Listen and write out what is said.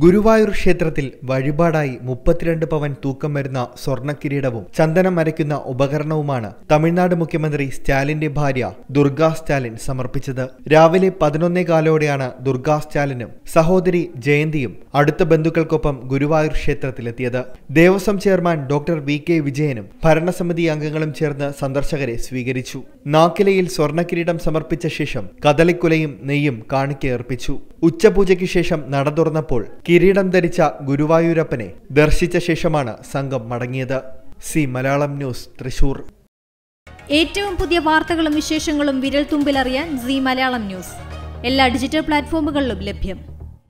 ഗുരുവായൂർ ക്ഷേത്രത്തിൽ വഴിപാടായി മുപ്പത്തിരണ്ട് പവൻ തൂക്കം വരുന്ന സ്വർണ്ണക്കിരീടവും ചന്ദനം അരയ്ക്കുന്ന ഉപകരണവുമാണ് തമിഴ്നാട് മുഖ്യമന്ത്രി സ്റ്റാലിന്റെ ഭാര്യ ദുർഗാ സ്റ്റാലിൻ സമർപ്പിച്ചത് രാവിലെ പതിനൊന്നേ കാലോടെയാണ് ദുർഗാ സ്റ്റാലിനും സഹോദരി ജയന്തിയും അടുത്ത ബന്ധുക്കൾക്കൊപ്പം ഗുരുവായൂർ ക്ഷേത്രത്തിലെത്തിയത് Devaswom chairman doctor V K വിജയനും ഭരണസമിതി അംഗങ്ങളും ചേർന്ന് സന്ദർശകരെ സ്വീകരിച്ചു നാക്കിലയിൽ സ്വർണ്ണക്കിരീടം സമർപ്പിച്ച ശേഷം കദളിക്കുലയും നെയ്യും കാണിക്കയർപ്പിച്ചു ഉച്ചപൂജയ്ക്ക് ശേഷം നട തുറന്നപ്പോൾ കിരീടം ധരിച്ച ഗുരുവായൂരപ്പനെ ദർശിച്ച ശേഷമാണ് സംഘം മടങ്ങിയത് സി മലയാളം ന്യൂസ് തൃശൂർ ഏറ്റവും പുതിയ വാർത്തകളും വിശേഷങ്ങളും വിരൽ തുമ്പിലറിയാൻ സി മലയാളം ന്യൂസ് എല്ലാ ഡിജിറ്റൽ പ്ലാറ്റ്ഫോമുകളിലും ലഭ്യം